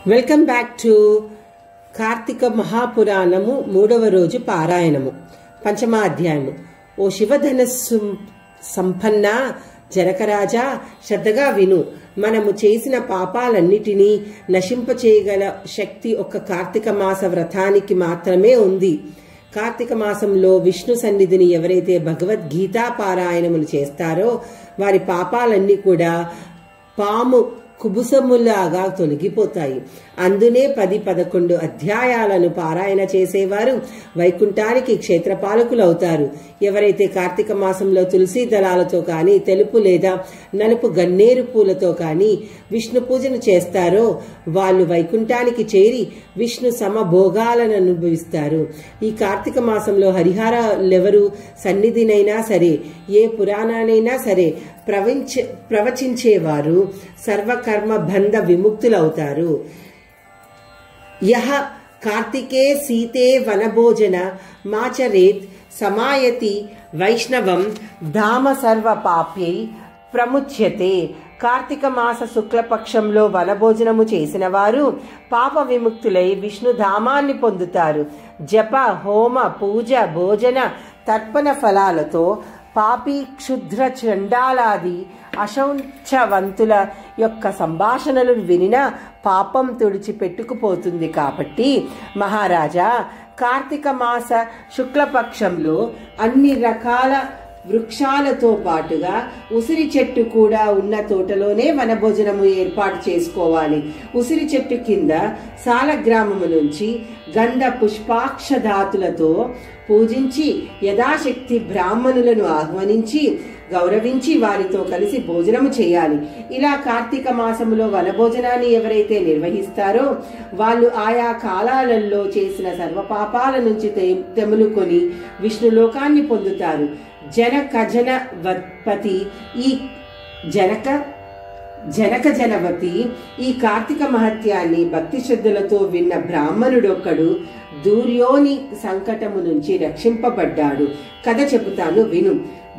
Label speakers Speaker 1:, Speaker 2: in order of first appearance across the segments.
Speaker 1: welcome back to Karthika మహాపురాణము మూడవ రోజు పారాయణము పంచమాధ్యాయము ఓ శివధనస్సు సంపన్న జనకరాజా శ్రద్ధగా విను మనము చేసిన పాపాలన్నిటినీ నశింపచేయగల శక్తి ఒక్క కార్తీక మాస వ్రతానికి మాత్రమే ఉంది కార్తీక మాసంలో విష్ణు సన్నిధిని ఎవరైతే భగవద్గీతా పారాయణములు చేస్తారో వారి పాపాలన్నీ కూడా పాము కుబుసములాగా తొలగిపోతాయి అందునే పది పదకొండు అధ్యాయాలను పారాయణ చేసేవారు వైకుంఠానికి క్షేత్రపాలకులు అవుతారు ఎవరైతే కార్తీక మాసంలో తులసి దళాలతో కానీ తెలుపు లేదా నలుపు గన్నేరు పూలతో కానీ విష్ణు పూజను చేస్తారో వాళ్ళు వైకుంఠానికి చేరి విష్ణు సమభోగాలను అనుభవిస్తారు ఈ కార్తీక మాసంలో హరిహారాలెవరు సన్నిధినైనా సరే ఏ పురాణానైనా సరే ప్రవచ ప్రవచించేవారు సర్వకర్మ బంధ విముక్తులవుతారు యహ కార్తికే సీతే వనభోజన మాచరేత్ సమాయతి వైష్ణవం ధామ సర్వ పాప్యై ప్రముచ్యతే కార్తీక మాస శుక్లపక్షంలో వనభోజనము చేసిన వారు పాప విముక్తులై విష్ణు ధామాన్ని పొందుతారు జప హోమ పూజ భోజన తర్పణ ఫలాలతో పాపి క్షుద్ర చండాలాది అశౌచవంతుల యొక్క సంభాషణలు వినిన పాపం తుడిచి పెట్టుకుపోతుంది కాబట్టి మహారాజా కార్తీక మాస శుక్లపక్షంలో అన్ని రకాల వృక్షాలతో పాటుగా ఉసిరి చెట్టు కూడా ఉన్న తోటలోనే వనభోజనము ఏర్పాటు చేసుకోవాలి ఉసిరి చెట్టు కింద సాలగ్రామము నుంచి గంధ పుష్పాక్ష ధాతులతో పూజించి యథాశక్తి బ్రాహ్మణులను ఆహ్వానించి గౌరవించి వారితో కలిసి భోజనము చేయాలి ఇలా కార్తీక మాసములో వనభోజనాన్ని ఎవరైతే నిర్వహిస్తారో వాళ్ళు ఆయా కాలాలలో చేసిన సర్వపాపాల నుంచి తె- తెములుకొని విష్ణులోకాన్ని పొందుతారు జనక జన వత్పతి ఈ జనక జనక జనవతి ఈ కార్తీక మహత్యాన్ని భక్తి శ్రద్ధలతో విన్న బ్రాహ్మణుడొక్కడు దూర్యోని సంకటము నుంచి రక్షింపబడ్డాడు కథ చెబుతాను విను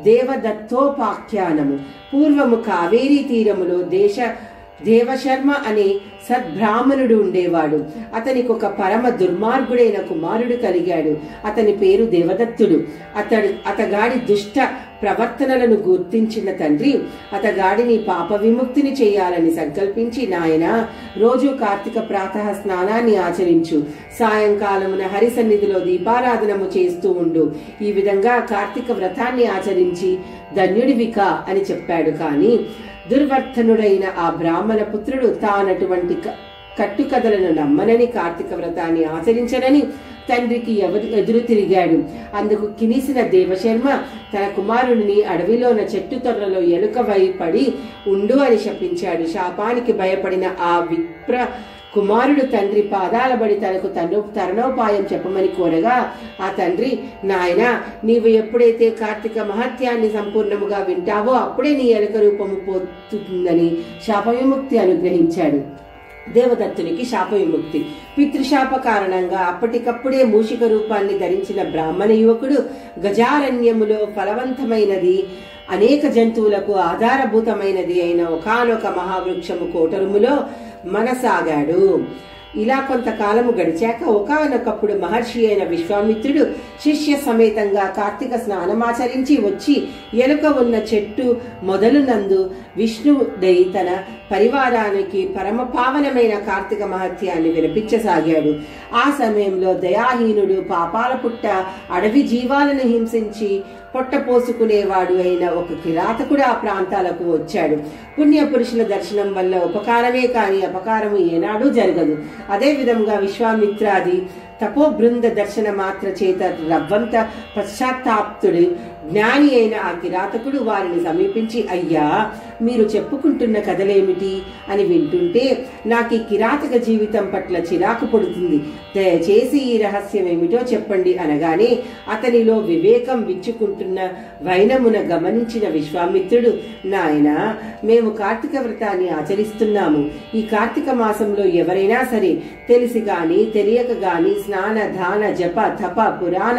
Speaker 1: దేవదత్తోపాఖ్యానము పూర్వము కావేరీ తీరములో దేశ దేవశర్మ అనే సద్బ్రాహ్మణుడు ఉండేవాడు అతనికి ఒక పరమ దుర్మార్గుడైన కుమారుడు కలిగాడు అతని పేరు దేవదత్తుడు అతడు అతగాడి దుష్ట ప్రవర్తనలను గుర్తించిన తండ్రి అతగాడిని పాప విముక్తిని చేయాలని సంకల్పించి నాయన రోజు కార్తీక ప్రాతః స్నానాన్ని ఆచరించు సాయంకాలమున హరి సన్నిధిలో దీపారాధనము చేస్తూ ఉండు ఈ విధంగా కార్తీక వ్రతాన్ని ఆచరించి ధన్యుడివిక అని చెప్పాడు కానీ దుర్వర్ధనుడైన ఆ బ్రాహ్మణ పుత్రుడు తానటువంటి క- కట్టుకథలను నమ్మనని కార్తీక వ్రతాన్ని ఆచరించనని తండ్రికి ఎవరు ఎదురు తిరిగాడు అందుకు కినిసిన దేవశర్మ తన కుమారుడిని అడవిలోన చెట్టు తొర్రలో ఎలుక పడి ఉండు అని శపించాడు శాపానికి భయపడిన ఆ విప్ర కుమారుడు తండ్రి పాదాల బడి తనకు తను తరుణోపాయం చెప్పమని కోరగా ఆ తండ్రి నాయన నీవు ఎప్పుడైతే కార్తీక మహత్యాన్ని సంపూర్ణముగా వింటావో అప్పుడే నీ ఎలుక రూపము పోతుందని శాప విముక్తి అనుగ్రహించాడు దేవదత్తునికి శాప విముక్తి పితృశాప కారణంగా అప్పటికప్పుడే మూషిక రూపాన్ని ధరించిన బ్రాహ్మణ యువకుడు గజారణ్యములో ఫలవంతమైనది అనేక జంతువులకు ఆధారభూతమైనది అయిన ఒకానొక మహావృక్షము కోటరుములో మనసాగాడు ఇలా కొంతకాలము గడిచాక ఒకానొకప్పుడు మహర్షి అయిన విశ్వామిత్రుడు శిష్య సమేతంగా కార్తీక స్నానమాచరించి వచ్చి ఎలుక ఉన్న చెట్టు మొదలునందు విష్ణుడై తన పరివారానికి పరమ పావనమైన కార్తీక మహత్యాన్ని వినిపించసాగాడు ఆ సమయంలో దయాహీనుడు పాపాల పుట్ట అడవి జీవాలను హింసించి పొట్ట పోసుకునేవాడు అయిన ఒక కిరాతకుడు ఆ ప్రాంతాలకు వచ్చాడు పుణ్య పురుషుల దర్శనం వల్ల ఉపకారమే కాని అపకారము ఏనాడూ జరగదు అదే విధంగా విశ్వామిత్రాది తపో బృంద దర్శన మాత్ర చేత రవ్వంత పశ్చాత్తాప్తుడు జ్ఞాని అయిన ఆ కిరాతకుడు వారిని సమీపించి అయ్యా మీరు చెప్పుకుంటున్న కథలేమిటి అని వింటుంటే నాకు ఈ కిరాతక జీవితం పట్ల చిరాకు పడుతుంది దయచేసి ఈ రహస్యం ఏమిటో చెప్పండి అనగానే అతనిలో వివేకం విచ్చుకుంటున్న వైనమున గమనించిన విశ్వామిత్రుడు నాయన మేము కార్తీక వ్రతాన్ని ఆచరిస్తున్నాము ఈ కార్తీక మాసంలో ఎవరైనా సరే తెలిసి గాని తెలియక గాని స్నాన దాన జప తప పురాణ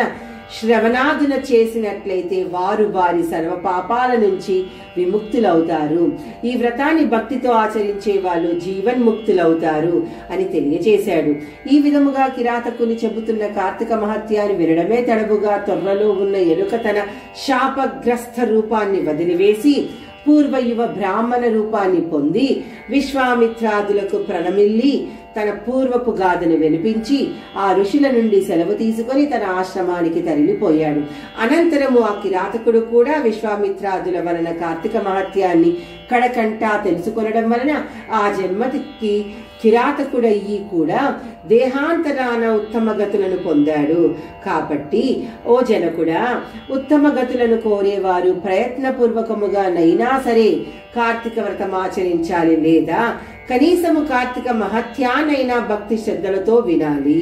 Speaker 1: శ్రవణాదున చేసినట్లయితే వారు వారి సర్వ పాపాల నుంచి విముక్తులవుతారు ఈ వ్రతాన్ని భక్తితో ఆచరించే వాళ్ళు జీవన్ముక్తులవుతారు అని తెలియజేశాడు ఈ విధముగా కిరాతకుని చెబుతున్న కార్తీక మహత్యాన్ని వినడమే తడవుగా తొర్రలో ఉన్న ఎలుక తన శాపగ్రస్త రూపాన్ని వదిలివేసి పూర్వయువ బ్రాహ్మణ రూపాన్ని పొంది విశ్వామిత్రాదులకు ప్రణమిల్లి తన పూర్వపు గాథను వినిపించి ఆ ఋషుల నుండి సెలవు తీసుకొని తన ఆశ్రమానికి తరలిపోయాడు అనంతరము ఆ కిరాతకుడు కూడా విశ్వామిత్రాదుల వలన కార్తీక మహత్యాన్ని కడకంటా తెలుసుకొనడం వలన ఆ జన్మతికి కిరాతకుడయ్యి కూడా దేహాంతరాన ఉత్తమ గతులను పొందాడు కాబట్టి ఓ జనకుడా ఉత్తమ గతులను కోరేవారు ప్రయత్నపూర్వకముగా నైనా సరే కార్తీక వ్రతం ఆచరించాలి లేదా కనీసము కార్తీక మహత్యానైనా భక్తి శ్రద్ధలతో వినాలి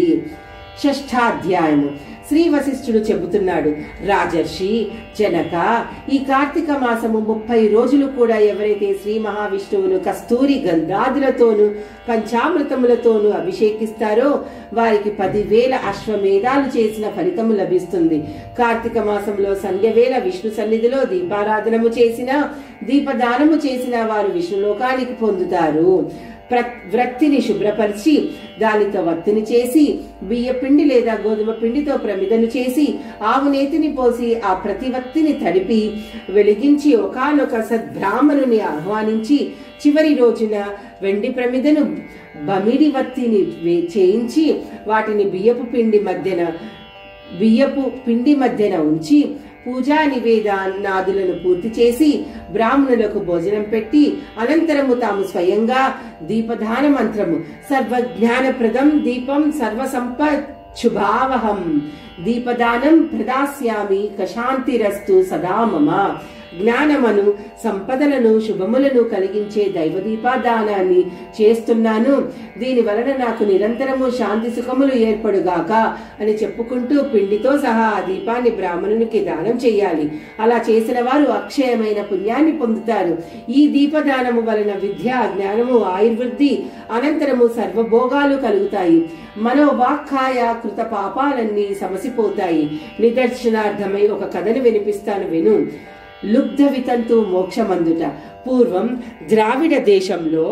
Speaker 1: షష్ఠాధ్యాయము శ్రీ వశిష్ఠుడు చెబుతున్నాడు రాజర్షి జనక ఈ కార్తీక మాసము ముప్పై రోజులు కూడా ఎవరైతే శ్రీ మహావిష్ణువును కస్తూరి గంధాదులతోనూ పంచామృతములతోనూ అభిషేకిస్తారో వారికి పదివేల అశ్వమేధాలు చేసిన ఫలితము లభిస్తుంది కార్తీక మాసంలో సంధ్యవేళ విష్ణు సన్నిధిలో దీపారాధనము చేసిన దీపదానము చేసిన వారు విష్ణులోకానికి పొందుతారు ప్ర- వ్రక్తిని శుభ్రపరిచి దానితో వత్తిని చేసి బియ్య పిండి లేదా గోధుమ పిండితో ప్రమిదను చేసి ఆవు నేతిని పోసి ఆ ప్రతి వత్తిని తడిపి వెలిగించి ఒకానొక సద్బ్రాహ్మణుని ఆహ్వానించి చివరి రోజున వెండి ప్రమిదను బమిడి వత్తిని వే- చేయించి వాటిని బియ్యపు పిండి మధ్యన బియ్యపు పిండి మధ్యన ఉంచి పూజా నివేదనాదులను పూర్తి చేసి బ్రాహ్మణులకు భోజనం పెట్టి అనంతరము తాము స్వయంగా దీపదాన మంత్రము సర్వజ్ఞానప్రదం దీపం సర్వసంప శుభావహం దీపదానం ప్రదాస్యామి కశాంతిరస్తు సదా మమ జ్ఞానమను సంపదలను శుభములను కలిగించే దైవ దీపాదానాన్ని చేస్తున్నాను దీని వలన నాకు నిరంతరము శాంతి సుఖములు ఏర్పడుగాక అని చెప్పుకుంటూ పిండితో సహా ఆ దీపాన్ని బ్రాహ్మణునికి దానం చేయాలి అలా చేసిన వారు అక్షయమైన పుణ్యాన్ని పొందుతారు ఈ దీపదానము వలన విద్య జ్ఞానము ఆయుర్వృద్ధి అనంతరము సర్వభోగాలు కలుగుతాయి మనోవాక్కాయ కృత పాపాలన్నీ సమసిపోతాయి నిదర్శనార్థమై ఒక కథను వినిపిస్తాను విను లుబ్ధ వితంతు మోక్షమందుట పూర్వం ద్రావిడ దేశంలో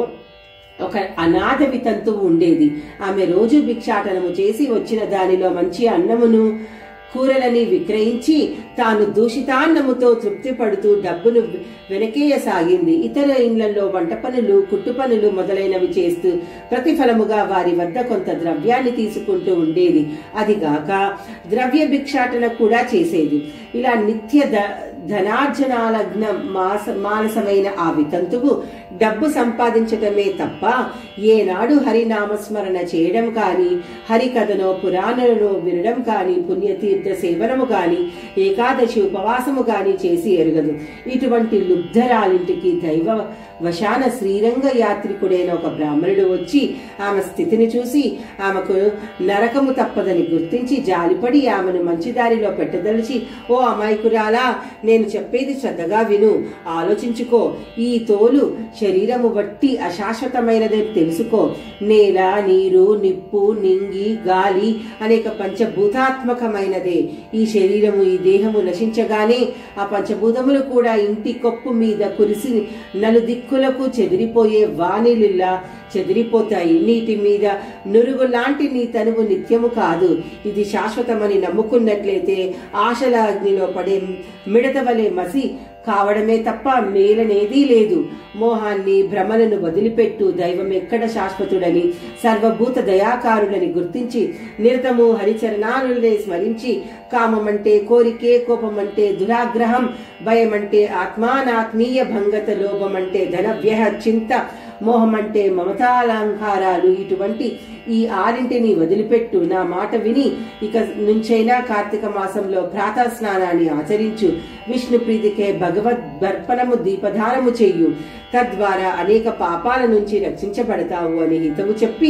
Speaker 1: ఒక అనాథ వితంతువు ఉండేది ఆమె రోజు భిక్షాటనము చేసి వచ్చిన దానిలో మంచి అన్నమును కూరలని విక్రయించి తాను దూషితాన్నముతో తృప్తి పడుతూ డబ్బును వెనకేయసాగింది ఇతర ఇండ్లలో వంట పనులు కుట్టు పనులు మొదలైనవి చేస్తూ ప్రతిఫలముగా వారి వద్ద కొంత ద్రవ్యాన్ని తీసుకుంటూ ఉండేది అదిగాక ద్రవ్య భిక్షాటన కూడా చేసేది ఇలా నిత్య ద- ధనార్జనాలగ్న మాస మానసమైన ఆ వితంతువు డబ్బు సంపాదించటమే తప్ప ఏనాడు హరినామస్మరణ చేయడం కాని హరికథనో పురాణనో వినడం కాని పుణ్యతీర్థ సేవనము కాని ఏకాదశి ఉపవాసము కాని చేసి ఎరగదు ఇటువంటి లుబ్ధరాలింటికి దైవ వశాన శ్రీరంగ యాత్రికుడైన ఒక బ్రాహ్మణుడు వచ్చి ఆమె స్థితిని చూసి ఆమెకు నరకము తప్పదని గుర్తించి జాలిపడి ఆమెను మంచి దారిలో పెట్టదలిచి ఓ అమాయకురాలా నేను చెప్పేది శ్రద్ధగా విను ఆలోచించుకో ఈ తోలు శరీరము బట్టి అశాశ్వతమైనదని తెలుసుకో నేల నీరు నిప్పు నింగి గాలి అనేక పంచభూతాత్మకమైనదే ఈ శరీరము ఈ దేహము నశించగానే ఆ పంచభూతములు కూడా ఇంటి కొప్పు మీద కురిసి నలుదిక్కులకు చెదిరిపోయే వానిలిలా చెదిరిపోతాయి నీటి మీద నురుగు లాంటి నీ తనువు నిత్యము కాదు ఇది శాశ్వతమని నమ్ముకున్నట్లయితే ఆశల అగ్నిలో పడే మిడత వలె మసి కావడమే తప్ప మేలనేదీ లేదు మోహాన్ని భ్రమలను వదిలిపెట్టు దైవం ఎక్కడ శాశ్వతుడని సర్వభూత దయాకారుడని గుర్తించి నిరతము హరిచరణాలునే స్మరించి కామమంటే కోరికే కోపమంటే దురాగ్రహం భయమంటే ఆత్మానాత్మీయ భంగత లోభమంటే ధన వ్యయ చింత మోహమంటే మమతాలంకారాలు ఇటువంటి ఈ ఆరింటిని వదిలిపెట్టు నా మాట విని ఇక నుంచైనా కార్తీక మాసంలో ప్రాతः స్నానాన్ని ఆచరించు విష్ణు ప్రీతికే భగవద్ దర్పణము దీపదానము చెయ్యు తద్వారా అనేక పాపాల నుంచి రక్షించబడతావు అని హితవు చెప్పి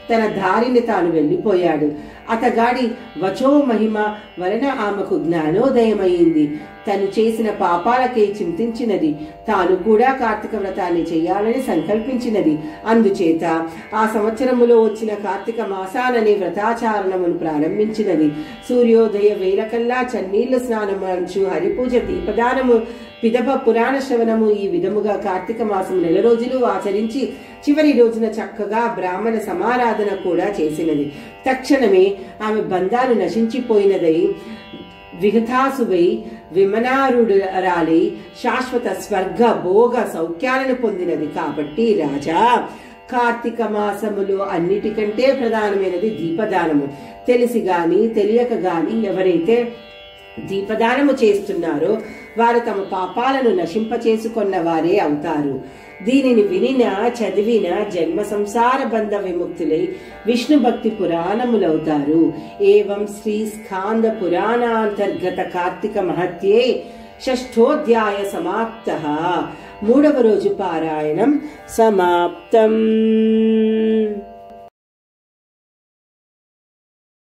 Speaker 1: తన దారిని తాను వెళ్ళిపోయాడు అతగాడి వచో మహిమ వలన ఆమెకు జ్ఞానోదయమైంది తను చేసిన పాపాలకై చింతించినది తాను కూడా కార్తీక వ్రతాన్ని చేయాలని సంకల్పించినది అందుచేత ఆ సంవత్సరములో వచ్చిన కార్తీక మాసాననే వ్రతాచారణమును ప్రారంభించినది సూర్యోదయ వేలకల్లా చన్నీళ్ల స్నానమంచు హరిపూజ దీపదానము పిదప పురాణ శ్రవణము ఈ విధముగా కార్తీక మాసం నెల రోజులు ఆచరించి చివరి రోజున చక్కగా బ్రాహ్మణ సమారాధన కూడా చేసినది తక్షణమే ఆమె బంధాలు నశించిపోయినదై విగతాసువై విమనారురాలై శాశ్వత స్వర్గ భోగ సౌఖ్యాలను పొందినది కాబట్టి రాజా కార్తీక మాసములో అన్నిటికంటే ప్రధానమైనది దీపదానము తెలిసి గాని తెలియక గాని ఎవరైతే దీపదానము చేస్తున్నారో వారు తమ పాపాలను నశింపచేసుకొన్న వారే అవుతారు దీనిని వినిన చదివిన జన్మ సంసార బంధ విముక్తులై విష్ణు భక్తి పురాణములవుతారు ఏవం శ్రీ స్కాంద పురాణాంతర్గత కార్తీక మహత్యే షష్ఠోధ్యాయ సమాప్త మూడవ రోజు పారాయణం సమాప్తం